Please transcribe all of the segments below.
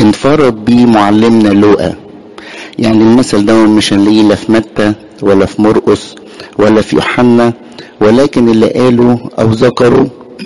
انفرد بيه معلمنا لوقا يعني المثل ده مش هنلاقيه لا في متى ولا في مرقس ولا في يوحنا ولكن اللي قاله او ذكره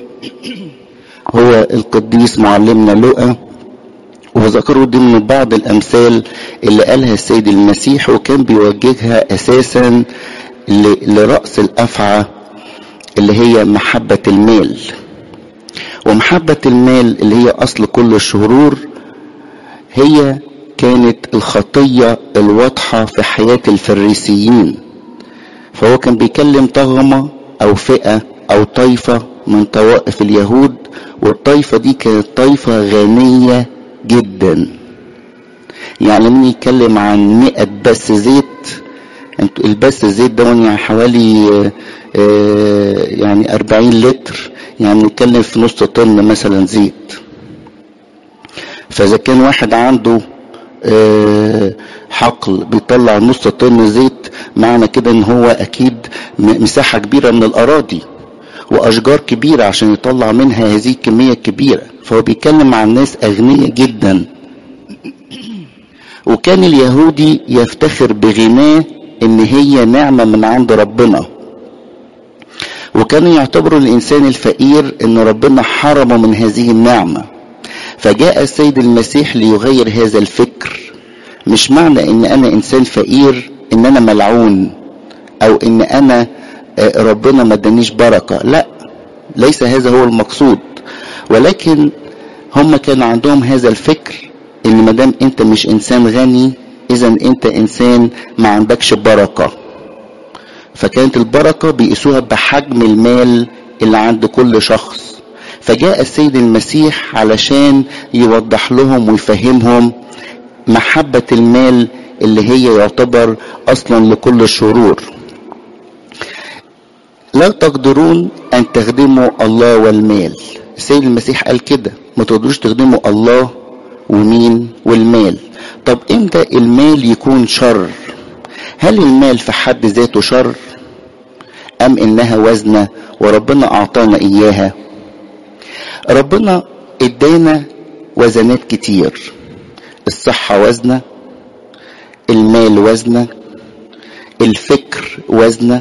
هو القديس معلمنا لوقا وذكروا ضمن بعض الامثال اللي قالها السيد المسيح وكان بيوجهها اساسا لرأس الافعى اللي هي محبة المال ومحبة المال اللي هي اصل كل الشرور هي كانت الخطية الواضحة في حياة الفريسيين فهو كان بيكلم طغمة او فئة او طائفة من طوائف اليهود والطائفة دي كانت طائفة غنية جدا يعني من يتكلم عن مئة بس زيت البس الزيت ده يعني حوالي آه يعني أربعين لتر يعني نتكلم في نص طن مثلا زيت فإذا كان واحد عنده آه حقل بيطلع نص طن زيت معنى كده ان هو اكيد مساحة كبيرة من الاراضي واشجار كبيرة عشان يطلع منها هذه الكمية الكبيرة فهو بيتكلم عن ناس اغنياء جدا وكان اليهودي يفتخر بغناه ان هي نعمة من عند ربنا وكانوا يعتبروا الانسان الفقير ان ربنا حرمه من هذه النعمة فجاء السيد المسيح ليغير هذا الفكر مش معنى ان انا انسان فقير ان انا ملعون او ان انا ربنا ما ادانيش بركة لا ليس هذا هو المقصود ولكن هم كان عندهم هذا الفكر ان ما دام انت مش انسان غني اذا انت انسان ما عندكش بركة فكانت البركة بيقيسوها بحجم المال اللي عند كل شخص فجاء السيد المسيح علشان يوضح لهم ويفهمهم محبة المال اللي هي يعتبر اصلا لكل الشرور لا تقدرون ان تخدموا الله والمال السيد المسيح قال كده ما تقدروش تخدموا الله ومين والمال طب امتى المال يكون شر هل المال في حد ذاته شر ام انها وزنه وربنا اعطانا اياها ربنا ادانا وزنات كتير الصحة وزنة المال وزنة الفكر وزنة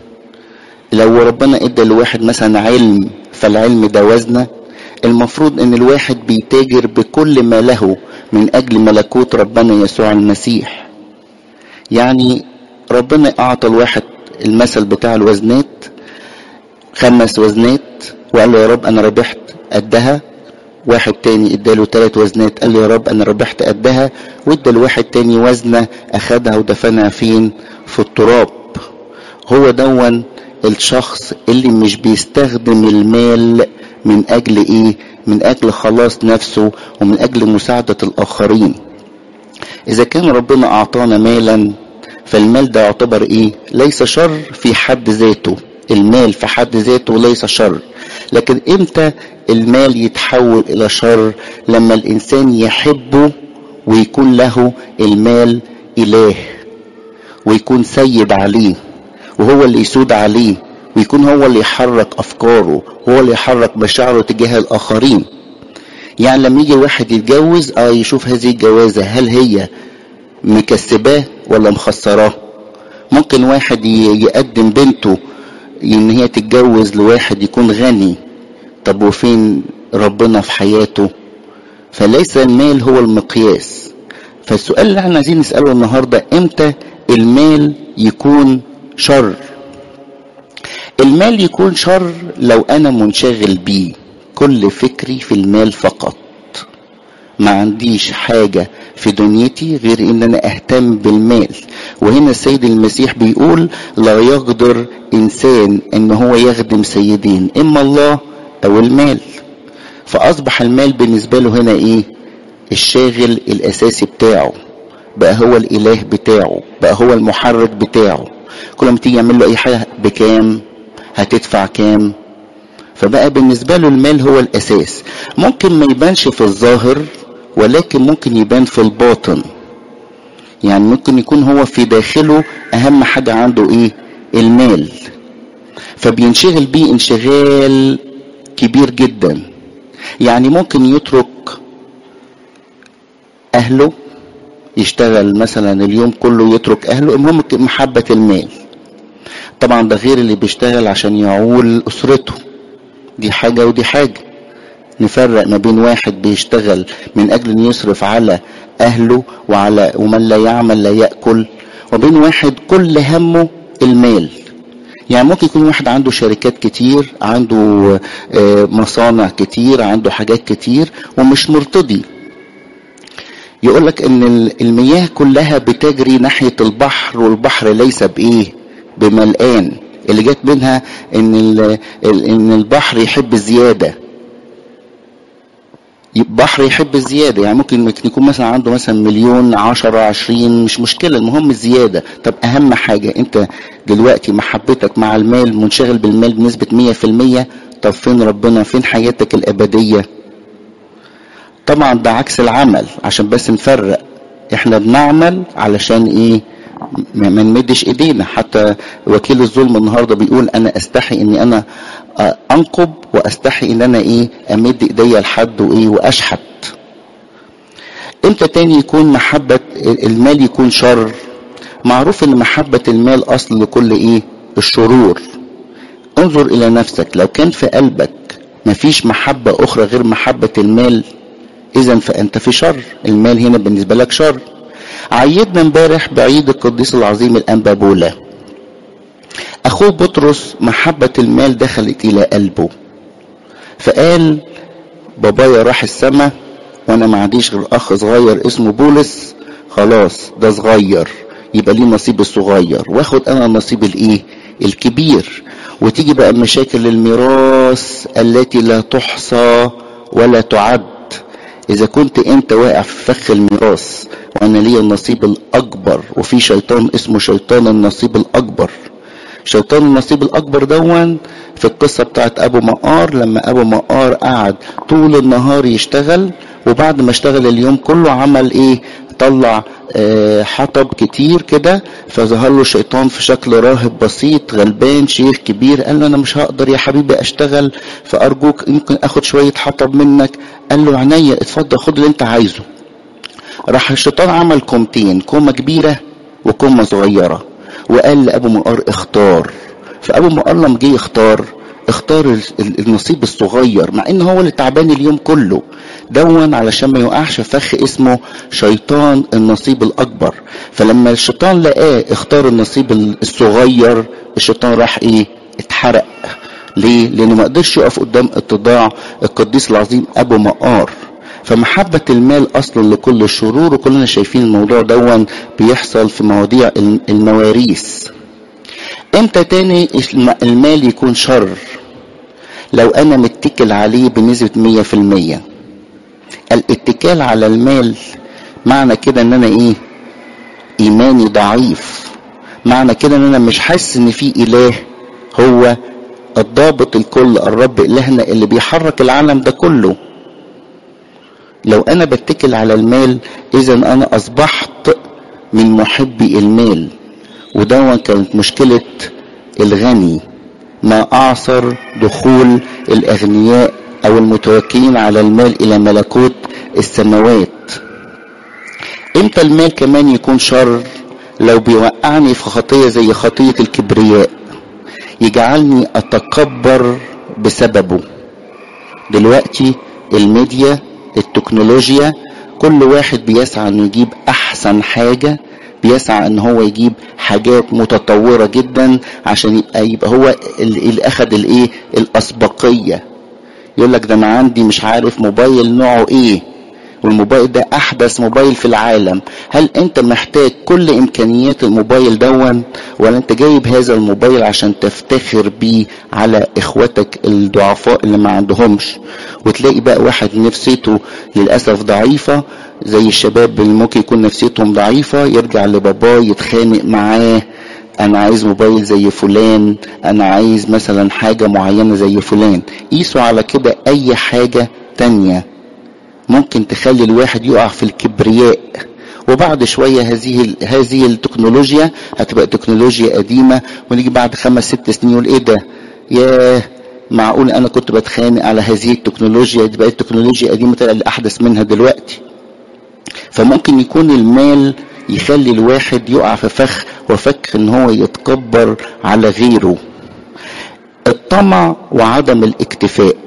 لو ربنا ادى لواحد مثلا علم فالعلم ده وزنه المفروض ان الواحد بيتاجر بكل ما له من اجل ملكوت ربنا يسوع المسيح يعني ربنا اعطى الواحد المثل بتاع الوزنات خمس وزنات وقال له يا رب انا ربحت قدها واحد تاني اداله ثلاث وزنات قال له يا رب انا ربحت قدها وادى لواحد تاني وزنه اخدها ودفنها فين في التراب هو دون الشخص اللي مش بيستخدم المال من اجل ايه من اجل خلاص نفسه ومن اجل مساعدة الاخرين اذا كان ربنا اعطانا مالا فالمال ده يعتبر ايه ليس شر في حد ذاته المال في حد ذاته ليس شر لكن امتى المال يتحول الى شر لما الانسان يحبه ويكون له المال اله ويكون سيد عليه وهو اللي يسود عليه ويكون هو اللي يحرك افكاره هو اللي يحرك مشاعره تجاه الاخرين يعني لما يجي واحد يتجوز اه يشوف هذه الجوازه هل هي مكسباه ولا مخسراه ممكن واحد يقدم بنته ان هي تتجوز لواحد يكون غني طب وفين ربنا في حياته فليس المال هو المقياس فالسؤال اللي احنا عايزين نساله النهارده امتى المال يكون شر المال يكون شر لو انا منشغل بيه كل فكري في المال فقط ما عنديش حاجة في دنيتي غير ان انا اهتم بالمال وهنا السيد المسيح بيقول لا يقدر انسان ان هو يخدم سيدين اما الله او المال فاصبح المال بالنسبة له هنا ايه الشاغل الاساسي بتاعه بقى هو الاله بتاعه بقى هو المحرك بتاعه كل ما تيجي يعمل له اي حاجة بكام هتدفع كام فبقى بالنسبة له المال هو الأساس ممكن ما يبانش في الظاهر ولكن ممكن يبان في الباطن يعني ممكن يكون هو في داخله أهم حاجة عنده إيه المال فبينشغل بيه انشغال كبير جدا يعني ممكن يترك اهله يشتغل مثلا اليوم كله يترك اهله المهم محبة المال طبعا ده غير اللي بيشتغل عشان يعول اسرته دي حاجة ودي حاجة نفرق ما بين واحد بيشتغل من اجل ان يصرف على اهله وعلى ومن لا يعمل لا ياكل وبين واحد كل همه المال يعني ممكن يكون واحد عنده شركات كتير عنده مصانع كتير عنده حاجات كتير ومش مرتضي يقول لك ان المياه كلها بتجري ناحية البحر والبحر ليس بايه بملآن اللي جت منها ان ان البحر يحب الزياده بحر يحب الزيادة يعني ممكن يكون مثلا عنده مثلا مليون عشرة عشرين مش مشكلة المهم الزيادة طب أهم حاجة أنت دلوقتي محبتك مع المال منشغل بالمال بنسبة مية في المية طب فين ربنا فين حياتك الأبدية طبعا ده عكس العمل عشان بس نفرق احنا بنعمل علشان ايه ما نمدش ايدينا حتى وكيل الظلم النهارده بيقول انا استحي اني انا انقب واستحي ان انا ايه امد ايديا لحد وايه واشحت امتى تاني يكون محبة المال يكون شر معروف ان محبة المال اصل لكل ايه الشرور انظر الى نفسك لو كان في قلبك مفيش محبة اخرى غير محبة المال اذا فانت في شر المال هنا بالنسبة لك شر عيدنا امبارح بعيد القديس العظيم الانبابولا اخوه بطرس محبة المال دخلت الى قلبه فقال بابايا راح السما وانا ما عنديش غير اخ صغير اسمه بولس خلاص ده صغير يبقى ليه نصيب الصغير واخد انا النصيب الايه الكبير وتيجي بقى مشاكل الميراث التي لا تحصى ولا تعد اذا كنت انت واقع في فخ الميراث وانا ليا النصيب الاكبر وفي شيطان اسمه شيطان النصيب الاكبر شيطان النصيب الاكبر دون في القصه بتاعت ابو مقار لما ابو مقار قعد طول النهار يشتغل وبعد ما اشتغل اليوم كله عمل ايه طلع اه حطب كتير كده فظهر له شيطان في شكل راهب بسيط غلبان شيخ كبير قال له انا مش هقدر يا حبيبي اشتغل فارجوك يمكن اخد شويه حطب منك قال له عينيا اتفضل خد اللي انت عايزه راح الشيطان عمل كومتين كومه كبيره وكومه صغيره وقال لابو مقار اختار فابو مقار لما جه يختار اختار النصيب الصغير مع ان هو اللي تعبان اليوم كله دون علشان ما يوقعش فخ اسمه شيطان النصيب الاكبر فلما الشيطان لقاه اختار النصيب الصغير الشيطان راح ايه اتحرق ليه لانه ما قدرش يقف قدام اتضاع القديس العظيم ابو مقار فمحبة المال أصل لكل الشرور وكلنا شايفين الموضوع دون بيحصل في مواضيع المواريث امتى تاني المال يكون شر لو انا متكل عليه بنسبة مية في المية الاتكال على المال معنى كده ان انا ايه ايماني ضعيف معنى كده ان انا مش حاسس ان في اله هو الضابط الكل الرب الهنا اللي بيحرك العالم ده كله لو انا بتكل على المال اذا انا اصبحت من محبي المال ودون كانت مشكلة الغني ما اعصر دخول الاغنياء او المتوكلين على المال الى ملكوت السماوات امتى المال كمان يكون شر لو بيوقعني في خطية زي خطية الكبرياء يجعلني اتكبر بسببه دلوقتي الميديا التكنولوجيا كل واحد بيسعى انه يجيب احسن حاجة بيسعى ان هو يجيب حاجات متطورة جدا عشان يبقى يبقى هو اللي اخد الايه الاسبقية يقول لك ده انا عندي مش عارف موبايل نوعه ايه والموبايل ده احدث موبايل في العالم هل انت محتاج كل امكانيات الموبايل دون ولا انت جايب هذا الموبايل عشان تفتخر بيه على اخواتك الضعفاء اللي ما عندهمش وتلاقي بقى واحد نفسيته للاسف ضعيفة زي الشباب اللي ممكن يكون نفسيتهم ضعيفة يرجع لباباه يتخانق معاه انا عايز موبايل زي فلان انا عايز مثلا حاجة معينة زي فلان قيسوا على كده اي حاجة تانية ممكن تخلي الواحد يقع في الكبرياء وبعد شويه هذه هذه التكنولوجيا هتبقى تكنولوجيا قديمه ونيجي بعد خمس ست سنين يقول ايه ده ياه معقول انا كنت بتخانق على هذه التكنولوجيا دي بقت تكنولوجيا قديمه طلع اللي احدث منها دلوقتي فممكن يكون المال يخلي الواحد يقع في فخ وفك ان هو يتكبر على غيره الطمع وعدم الاكتفاء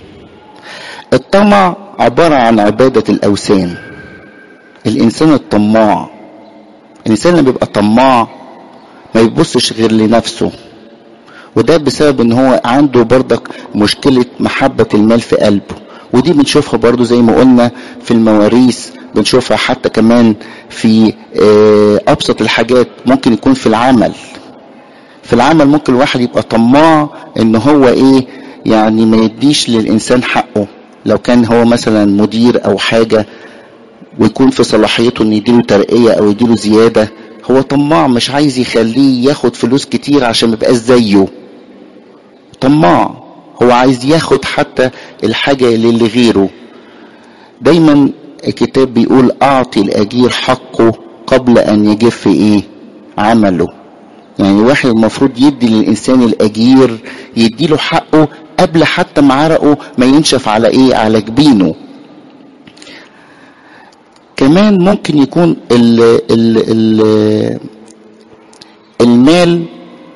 الطمع عبارة عن عبادة الأوثان الإنسان الطماع الإنسان اللي بيبقى طماع ما يبصش غير لنفسه وده بسبب ان هو عنده برضك مشكلة محبة المال في قلبه ودي بنشوفها برضو زي ما قلنا في المواريث بنشوفها حتى كمان في ابسط الحاجات ممكن يكون في العمل في العمل ممكن الواحد يبقى طماع ان هو ايه يعني ما يديش للانسان حقه لو كان هو مثلا مدير او حاجة ويكون في صلاحيته ان يديله ترقية او يديله زيادة هو طماع مش عايز يخليه ياخد فلوس كتير عشان ما يبقاش زيه طماع هو عايز ياخد حتى الحاجة اللي غيره دايما الكتاب بيقول اعطي الاجير حقه قبل ان يجف ايه عمله يعني واحد المفروض يدي للانسان الاجير يديله حقه قبل حتى ما عرقه ما ينشف على ايه على جبينه كمان ممكن يكون ال ال ال المال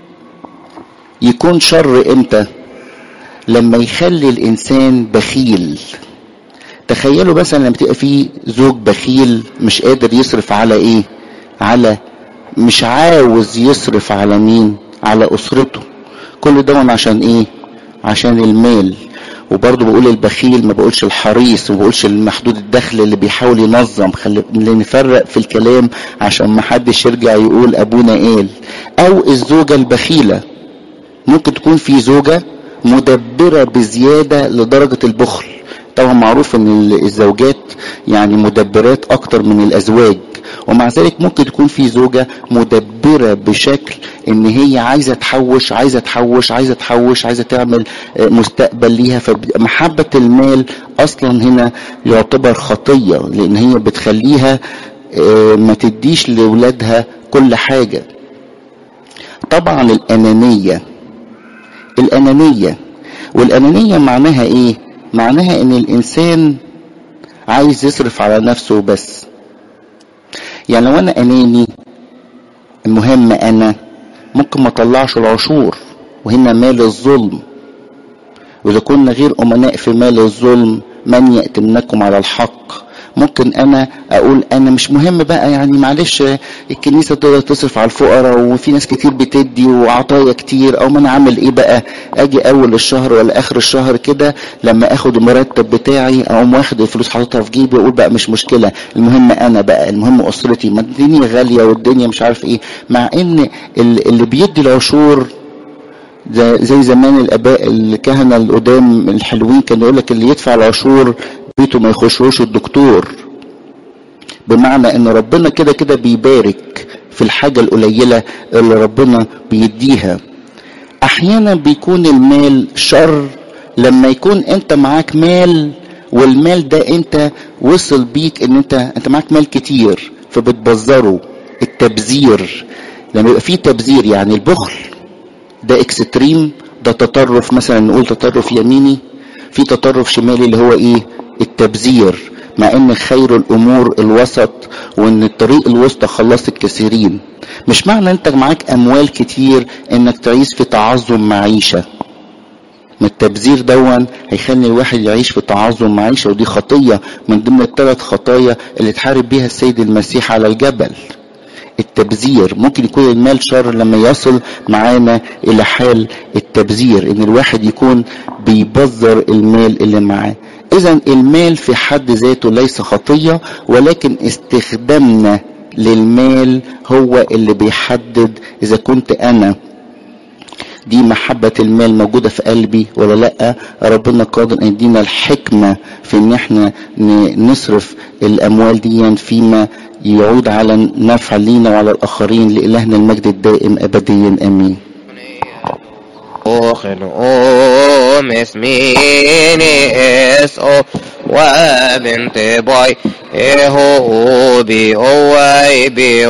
يكون شر امتى لما يخلي الانسان بخيل تخيلوا مثلا لما تبقى في زوج بخيل مش قادر يصرف على ايه على مش عاوز يصرف على مين على اسرته كل ده عشان ايه عشان المال وبرضه بقول البخيل ما بقولش الحريص وما بقولش المحدود الدخل اللي بيحاول ينظم خلي نفرق في الكلام عشان ما حدش يرجع يقول ابونا قال او الزوجة البخيلة ممكن تكون في زوجة مدبرة بزيادة لدرجة البخل طبعا معروف ان الزوجات يعني مدبرات اكتر من الازواج ومع ذلك ممكن تكون في زوجة مدبرة بشكل ان هي عايزة تحوش عايزة تحوش عايزة تحوش عايزة تعمل مستقبل ليها فمحبة المال اصلا هنا يعتبر خطية لان هي بتخليها ما تديش لولادها كل حاجة طبعا الانانية الانانية والانانية معناها ايه معناها ان الانسان عايز يصرف على نفسه بس يعني لو انا اناني المهم انا ممكن ما اطلعش العشور وهنا مال الظلم واذا كنا غير امناء في مال الظلم من يأتمنكم على الحق ممكن انا اقول انا مش مهم بقى يعني معلش الكنيسه تقدر تصرف على الفقراء وفي ناس كتير بتدي وعطايا كتير او ما انا عامل ايه بقى اجي اول الشهر ولا اخر الشهر كده لما اخد المرتب بتاعي اقوم واخد الفلوس حاططها في جيبي واقول بقى مش مشكله المهم انا بقى المهم اسرتي ما الدنيا غاليه والدنيا مش عارف ايه مع ان اللي بيدي العشور زي زمان الاباء الكهنه القدام الحلوين كانوا يقول لك اللي يدفع العشور بيته ما يخشوش الدكتور بمعنى ان ربنا كده كده بيبارك في الحاجه القليله اللي ربنا بيديها احيانا بيكون المال شر لما يكون انت معاك مال والمال ده انت وصل بيك ان انت انت معاك مال كتير فبتبذره التبذير لما يبقى فيه تبذير يعني البخل ده اكستريم ده تطرف مثلا نقول تطرف يميني في تطرف شمالي اللي هو ايه التبذير مع ان خير الامور الوسط وان الطريق الوسطى خلص الكثيرين مش معنى انت معاك اموال كتير انك تعيش في تعظم معيشة ما التبذير دون هيخلي الواحد يعيش في تعظم معيشة ودي خطية من ضمن الثلاث خطايا اللي تحارب بيها السيد المسيح على الجبل التبذير ممكن يكون المال شر لما يصل معانا الى حال التبذير ان الواحد يكون بيبذر المال اللي معاه اذا المال في حد ذاته ليس خطية ولكن استخدامنا للمال هو اللي بيحدد اذا كنت انا دي محبة المال موجودة في قلبي ولا لأ ربنا قادر ان يدينا الحكمة في ان احنا نصرف الاموال دي فيما يعود على نفع لينا وعلى الاخرين لالهنا المجد الدائم ابديا امين أخن أم اسميني اسو وبنت باي إهو بي أوي بي